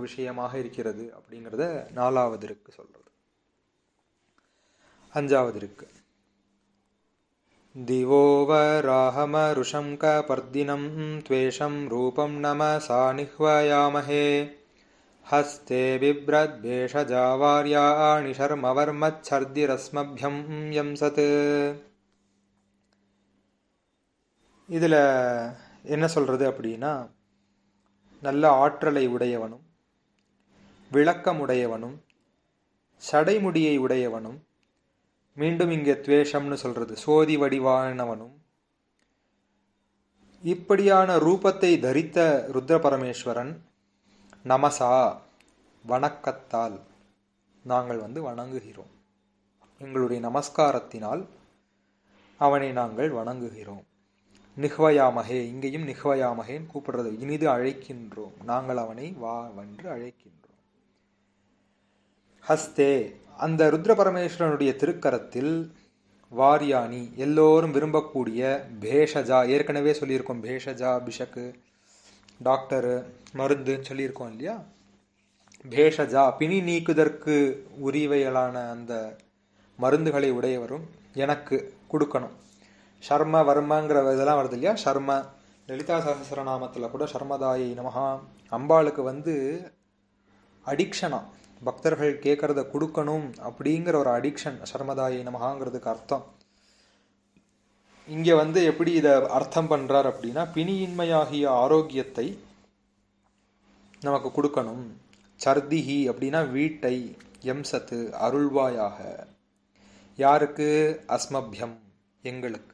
விஷயமாக இருக்கிறது அப்படிங்கிறத நாலாவது இருக்கு சொல்றது அஞ்சாவது இருக்கு दिवोवराहमरुषं कपर्दिनं त्वेषं रूपं नमसा निह्वयामहे हस्ते बिभ्रद्भेषजावार्याणि शर्मवर्मच्छर्दिरस्मभ्यं यंसत् இதில் என்ன சொல்கிறது அப்படின்னா நல்ல ஆற்றலை உடையவனும் விளக்கமுடையவனும் சடைமுடியை உடையவனும் மீண்டும் இங்கே துவேஷம்னு சொல்றது சோதி வடிவானவனும் இப்படியான ரூபத்தை தரித்த ருத்ர பரமேஸ்வரன் நமசா வணக்கத்தால் நாங்கள் வந்து வணங்குகிறோம் எங்களுடைய நமஸ்காரத்தினால் அவனை நாங்கள் வணங்குகிறோம் நிஹ்வயாமகே இங்கேயும் நிஹ்வயாமகேன்னு கூப்பிடுறது இனிது அழைக்கின்றோம் நாங்கள் அவனை வா வென்று அழைக்கின்றோம் ஹஸ்தே அந்த ருத்ர பரமேஸ்வரனுடைய திருக்கரத்தில் வாரியாணி எல்லோரும் விரும்பக்கூடிய பேஷஜா ஏற்கனவே சொல்லியிருக்கோம் பேஷஜா பிஷக்கு டாக்டரு மருந்துன்னு சொல்லியிருக்கோம் இல்லையா பேஷஜா பிணி நீக்குதற்கு உரிவைகளான அந்த மருந்துகளை உடையவரும் எனக்கு கொடுக்கணும் ஷர்ம வர்மங்கிற இதெல்லாம் வருது இல்லையா ஷர்ம லலிதா சகசரநாமத்தில் கூட ஷர்மதாயை நமஹா அம்பாளுக்கு வந்து அடிக்ஷனா பக்தர்கள் கேட்கறத கொடுக்கணும் அப்படிங்கிற ஒரு அடிக்ஷன் சர்மதாயை நமகாங்கிறதுக்கு அர்த்தம் இங்க வந்து எப்படி இத அர்த்தம் பண்றார் அப்படின்னா பிணியின்மையாகிய ஆரோக்கியத்தை நமக்கு கொடுக்கணும் சர்திஹி அப்படின்னா வீட்டை எம்சத்து அருள்வாயாக யாருக்கு அஸ்மபியம் எங்களுக்கு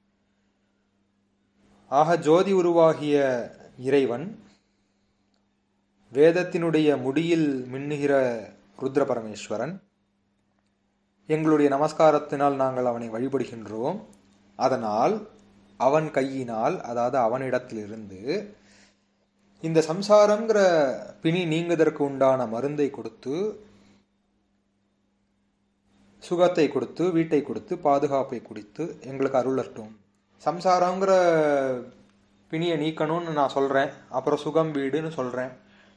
ஆக ஜோதி உருவாகிய இறைவன் வேதத்தினுடைய முடியில் மின்னுகிற ருத்ர பரமேஸ்வரன் எங்களுடைய நமஸ்காரத்தினால் நாங்கள் அவனை வழிபடுகின்றோம் அதனால் அவன் கையினால் அதாவது அவனிடத்திலிருந்து இந்த சம்சாரங்கிற பிணி நீங்குவதற்கு உண்டான மருந்தை கொடுத்து சுகத்தை கொடுத்து வீட்டை கொடுத்து பாதுகாப்பை கொடுத்து எங்களுக்கு அருளட்டும் சம்சாரங்கிற பிணியை நீக்கணும்னு நான் சொல்றேன் அப்புறம் சுகம் வீடுன்னு சொல்றேன்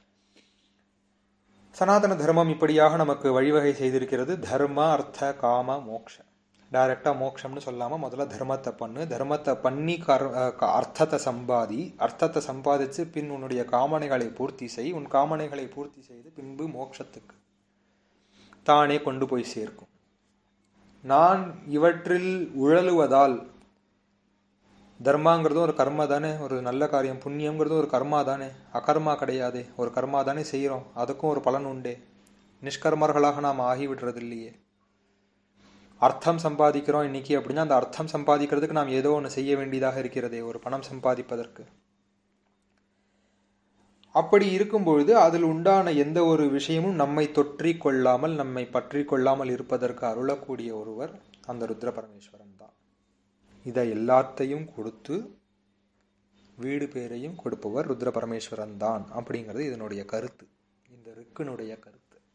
சனாதன தர்மம் இப்படியாக நமக்கு வழிவகை செய்திருக்கிறது தர்ம அர்த்த காம மோக்ஷ டைரக்டா மோக்ஷம்னு சொல்லாம முதல்ல தர்மத்தை பண்ணு தர்மத்தை பண்ணி கர் அர்த்தத்தை சம்பாதி அர்த்தத்தை சம்பாதிச்சு பின் உன்னுடைய காமனைகளை பூர்த்தி செய் உன் காமனைகளை பூர்த்தி செய்து பின்பு மோட்சத்துக்கு தானே கொண்டு போய் சேர்க்கும் நான் இவற்றில் உழலுவதால் தர்மாங்கிறதும் ஒரு கர்மா தானே ஒரு நல்ல காரியம் புண்ணியங்கிறதும் ஒரு கர்மா தானே அகர்மா கிடையாதே ஒரு கர்மா தானே செய்கிறோம் அதுக்கும் ஒரு பலன் உண்டே நிஷ்கர்மர்களாக நாம் ஆகிவிடுறது இல்லையே அர்த்தம் சம்பாதிக்கிறோம் இன்னைக்கு அப்படின்னா அந்த அர்த்தம் சம்பாதிக்கிறதுக்கு நாம் ஏதோ ஒன்று செய்ய வேண்டியதாக இருக்கிறதே ஒரு பணம் சம்பாதிப்பதற்கு அப்படி இருக்கும் பொழுது அதில் உண்டான எந்த ஒரு விஷயமும் நம்மை தொற்றி கொள்ளாமல் நம்மை பற்றி கொள்ளாமல் இருப்பதற்கு அருளக்கூடிய ஒருவர் அந்த ருத்ர பரமேஸ்வரன் தான் இதை எல்லாத்தையும் கொடுத்து வீடு பேரையும் கொடுப்பவர் ருத்ர பரமேஸ்வரன் தான் அப்படிங்கிறது இதனுடைய கருத்து இந்த ரிக்கினுடைய கருத்து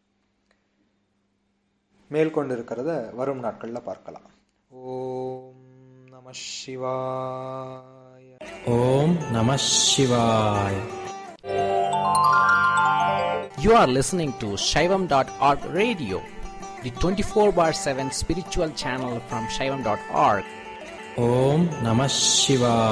மேற்கொண்டு இருக்கிறத வரும் நாட்கள்ல பார்க்கலாம் ஓம் நம சிவாய ஓம் நம சிவாய் You are listening to Shaivam.org radio, the 24 bar 7 spiritual channel from Shaivam.org. ஓம் நம சிவாய்